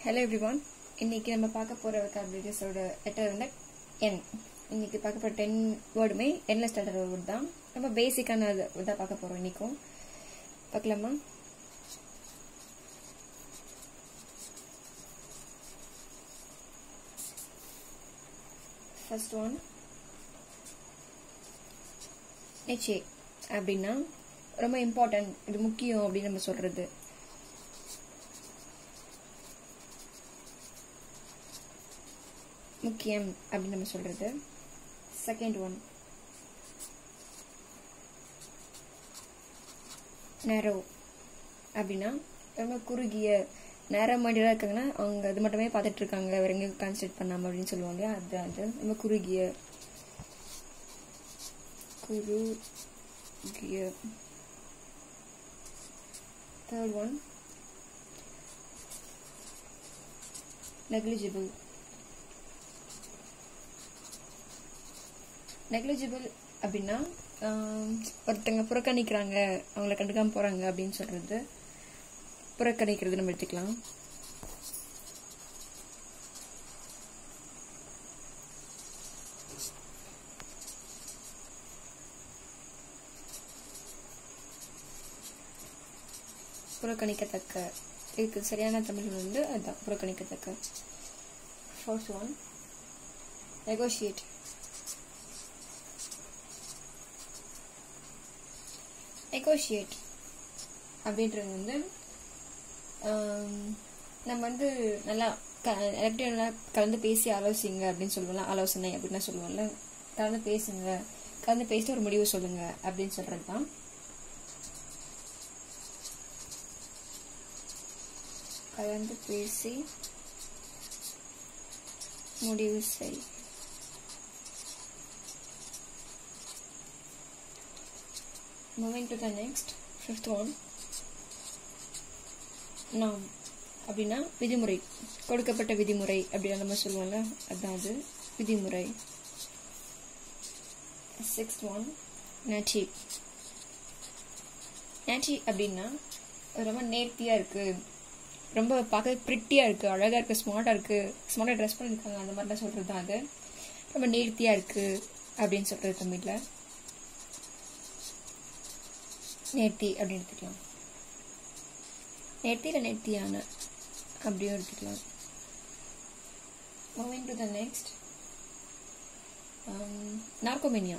hello everyone இன்னைக்கு நம்ம பார்க்க போகிற வெக்காபுலரிஸோட லெட்டர் வந்து என் இன்னைக்கு பார்க்க போகிற டென் வேர்டுமே என்ல ஸ்டார்டர் வேர்டு தான் ரொம்ப பேசிக்கான இதாக பார்க்க போகிறோம் இன்னைக்கும் பார்க்கலாமா ஃபர்ஸ்ட் ஒன் நெச்சே அப்படின்னா ரொம்ப இம்பார்ட்டன்ட் இது முக்கியம் அப்படின்னு நம்ம சொல்றது முக்கியம் அப்படின்னு நம்ம சொல்றது செகண்ட் ஒன் நேரோ அப்படின்னா ரொம்ப குறுகிய நேரம் மைண்டடாக இருக்காங்கன்னா அவங்க அது மட்டுமே பார்த்துட்டு இருக்காங்க வேற எங்கேயும் கான்சன்ட்ரேட் பண்ணாம அப்படின்னு சொல்லுவாங்க இல்லையா அது அது ரொம்ப குறுகிய குறுகிய தேர்ட் ஒன் நெக்லிஜிபிள் நெக்லிஜிபிள் அப்படின்னா ஒருத்தங்க புறக்கணிக்கிறாங்க அவங்கள கண்டுக்காம போறாங்க அப்படின்னு சொல்றது புறக்கணிக்கிறது நம்ம எடுத்துக்கலாம் புறக்கணிக்கத்தக்க இதுக்கு சரியான தமிழ் வந்து அதுதான் புறக்கணிக்கத்தக்க ஃபர்ஸ்ட் ஒன் நெகோஷியேட் நெகோஷியேட் அப்படின்றது வந்து நம்ம வந்து நல்லா க எல்லாத்தையும் நல்லா கலந்து பேசி ஆலோசிங்க அப்படின்னு சொல்லுவோம்ல ஆலோசனை அப்படின்னா சொல்லுவோம்ல கலந்து பேசுங்க கலந்து பேசிட்டு ஒரு முடிவு சொல்லுங்க அப்படின்னு சொல்றது தான் கலந்து பேசி முடிவு செய் moving to the next fifth one நாம் அப்படின்னா விதிமுறை கொடுக்கப்பட்ட விதிமுறை அப்படின்னு நம்ம சொல்லுவோம்ல அதுதான் அது விதிமுறை சிக்ஸ்த் ஒன் நேச்சி நேச்சி அப்படின்னா ரொம்ப நேர்த்தியாக இருக்குது ரொம்ப பார்க்க ப்ரிட்டியாக இருக்குது அழகாக இருக்குது ஸ்மார்ட்டாக இருக்குது ஸ்மார்ட்டாக ட்ரெஸ் பண்ணியிருக்காங்க அந்த மாதிரிலாம் சொல்கிறது தான் அது ரொம்ப நேர்த்தியாக இருக்குது அப்படின்னு சொல்கிறது தமிழில் நேர்த்தி அப்படின்னு எடுத்துக்கலாம் நேர்த்தி இல்லை நேர்த்தியான அப்படியும் எடுத்துக்கலாம் moving to the next narcomania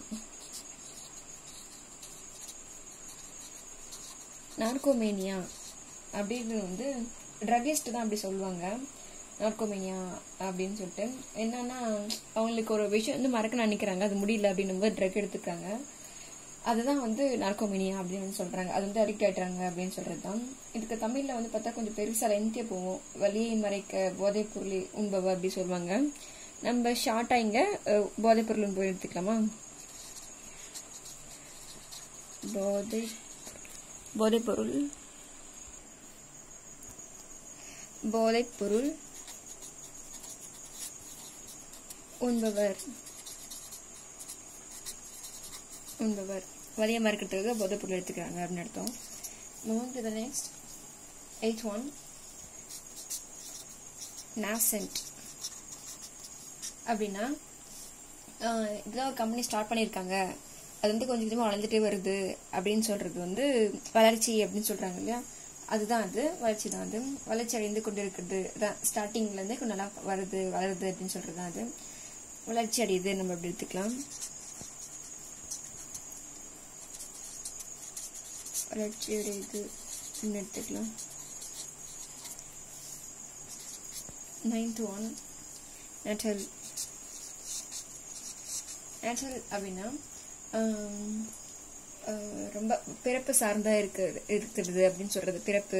narcomania அப்படின்றது வந்து ட்ரகிஸ்ட் தான் அப்படி சொல்லுவாங்க நார்கோமேனியா அப்படின்னு சொல்லிட்டு என்னன்னா அவங்களுக்கு ஒரு விஷயம் வந்து மறக்க நினைக்கிறாங்க அது முடியல அப்படின்னும் போது ட்ரக் எடுத்துக்கிறாங்க அதுதான் வந்து நார்கோமேனியா அப்படின்னு சொல்றாங்க அது வந்து அடிக்ட் ஆயிட்டாங்க அப்படின்னு சொல்றது தான் இதுக்கு தமிழ்ல வந்து பார்த்தா கொஞ்சம் பெருசா லென்த்தியா போவோம் வலியை மறைக்க போதைப் பொருளை உண்பவ அப்படி சொல்லுவாங்க நம்ம ஷார்ட்டா இங்க போதைப் பொருள் உண்பவ எடுத்துக்கலாமா போதை போதைப் பொருள் போதைப் பொருள் உண்பவர் உண்பவர் வலிய மறக்கிறதுக்காக போதைப் பொருள் எடுத்துக்கிறாங்க அப்படின்னு அர்த்தம் move to the next eight one nascent அப்படின்னா இதெல்லாம் ஒரு கம்பெனி ஸ்டார்ட் பண்ணியிருக்காங்க அது வந்து கொஞ்சம் கொஞ்சமாக வளர்ந்துட்டே வருது அப்படின்னு சொல்றது வந்து வளர்ச்சி அப்படின்னு சொல்றாங்க இல்லையா அதுதான் அது வளர்ச்சி தான் அது வளர்ச்சி அடைந்து கொண்டு இருக்கிறது தான் ஸ்டார்டிங்லேருந்து கொஞ்சம் நல்லா வருது வளருது அப்படின்னு சொல்றது தான் அது வளர்ச்சி அடையுது நம்ம அப்படி எடுத்துக்கலாம் வளர்ச்சி அடையுது எடுத்துக்கலாம் நைன்த் ஒன் நேட்டல் நேட்டல் அப்படின்னா ரொம்ப பிறப்பு சார்ந்தா இருக்கு இருக்கிறது அப்படின்னு சொல்றது பிறப்பு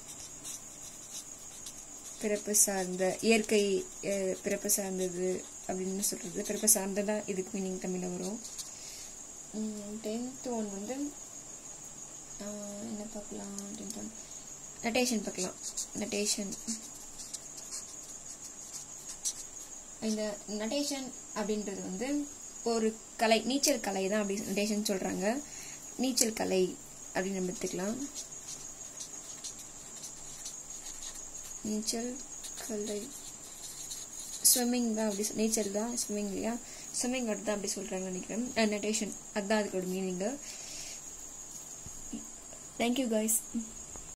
பிறப்பு சார்ந்த இயற்கை பிறப்பு சார்ந்தது அப்படின்னு சொல்றது பிறப்பு சார்ந்ததா இதுக்கு மீனிங் தமிழ்ல வரும் டென்த் ஒன் வந்து என்ன பார்க்கலாம் டென்த் ஒன் நட்டேஷன் பார்க்கலாம் நட்டேஷன் இந்த நட்டேஷன் அப்படின்றது வந்து ஒரு கலை நீச்சல் கலை தான் அப்படி நட்டேஷன் சொல்றாங்க நீச்சல் கலை அப்படின்னு நம்ம எடுத்துக்கலாம் நீச்சல் கலை ஸ்விம்மிங் தான் அப்படி நேச்சர் தான் ஸ்விம்மிங் இல்லையா ஸ்விம்மிங் தான் அப்படி சொல்கிறாங்கன்னு நினைக்கிறேன் நெட்டேஷன் அதுதான் அதுக்கோட மீனிங்கு தேங்க்யூ காய்ஸ்